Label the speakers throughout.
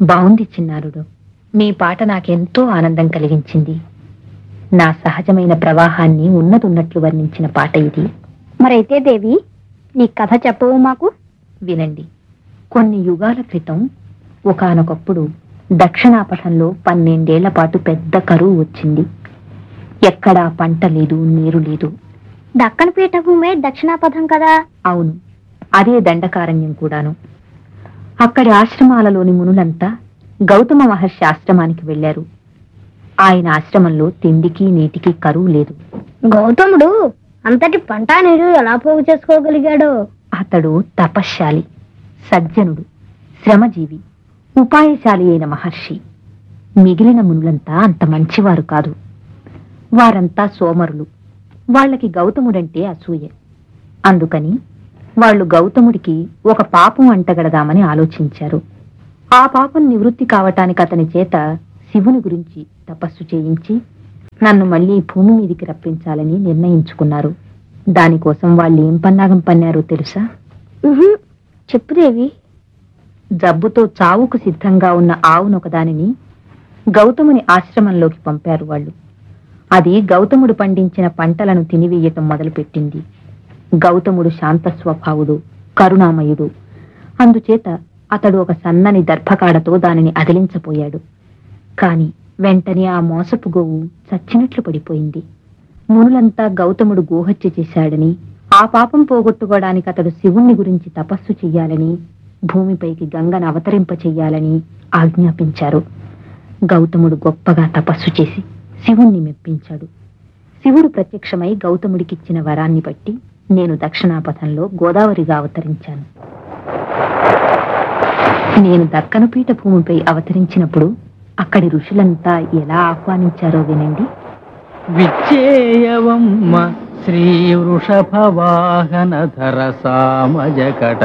Speaker 1: బావుంది చిన్నారుడు మీ పాట నాకెంతో ఆనందం కలిగించింది నా సహజమైన ప్రవాహాన్ని ఉన్నదున్నట్లు వర్ణించిన పాట ఇది
Speaker 2: మరైతే దేవి నీ కథ చెప్పవు మాకు
Speaker 1: వినండి కొన్ని యుగాల క్రితం ఒకానొకప్పుడు దక్షిణాపథంలో పన్నెండేళ్ల పాటు పెద్ద కరువు వచ్చింది ఎక్కడా పంట లేదు నీరు లేదు
Speaker 2: దక్కన పీఠభూమే దక్షిణాపథం కదా
Speaker 1: అవును అదే దండకారణ్యం కూడాను అక్కడి ఆశ్రమాలలోని మునులంతా గౌతమ మహర్షి ఆశ్రమానికి వెళ్లారు ఆయన ఆశ్రమంలో తిండికి నీటికి కరువు లేదు
Speaker 2: గౌతముడు అంతటి పంట నీరు ఎలా పోగు చేసుకోగలిగాడో
Speaker 1: అతడు తపశ్శాలి సజ్జనుడు శ్రమజీవి ఉపాయశాలి అయిన మహర్షి మిగిలిన మునులంతా అంత మంచివారు కాదు వారంతా సోమరులు వాళ్ళకి గౌతముడంటే అసూయ అందుకని వాళ్ళు గౌతముడికి ఒక పాపం అంటగడదామని ఆలోచించారు ఆ పాపం నివృత్తి కావటానికి అతని చేత శివుని గురించి తపస్సు చేయించి నన్ను మళ్ళీ భూమి మీదికి రప్పించాలని నిర్ణయించుకున్నారు దానికోసం వాళ్ళు ఏం పన్నాగం పన్నారో తెలుసా
Speaker 2: ఉహు, చెప్పు దేవి
Speaker 1: జబ్బుతో చావుకు సిద్ధంగా ఉన్న ఆవునొకదానిని గౌతముని ఆశ్రమంలోకి పంపారు వాళ్ళు అది గౌతముడు పండించిన పంటలను తినివేయటం మొదలుపెట్టింది గౌతముడు శాంత స్వభావుడు కరుణామయుడు అందుచేత అతడు ఒక సన్నని దర్భకాడతో దానిని అదిలించపోయాడు కాని వెంటనే ఆ మోసపు గోవు చచ్చినట్లు పడిపోయింది మునులంతా గౌతముడు గోహత్య చేశాడని ఆ పాపం పోగొట్టుకోవడానికి అతడు శివుణ్ణి గురించి తపస్సు చెయ్యాలని భూమిపైకి గంగను అవతరింప చెయ్యాలని ఆజ్ఞాపించారు గౌతముడు గొప్పగా తపస్సు చేసి శివుణ్ణి మెప్పించాడు శివుడు ప్రత్యక్షమై గౌతముడికిచ్చిన వరాన్ని బట్టి నేను దక్షిణాపథంలో గోదావరిగా అవతరించాను నేను దక్కను పీఠ భూమిపై అవతరించినప్పుడు అక్కడి ఋషులంతా ఎలా ఆహ్వానించారో వినండి
Speaker 3: విచ్చేయవమ్మ శ్రీ వృషభవాహనధర సామజకట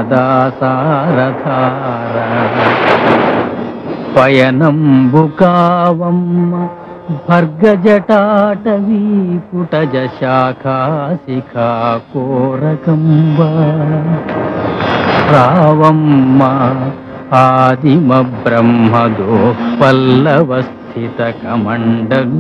Speaker 3: మదాసారధార పయనంబుకావమ్మ భర్గజటాటవీ పుటజ శాఖాశిఖా కోరకంబ రావమ్మ ఆదిమ బ్రహ్మదో పల్లవస్థిత కమండలు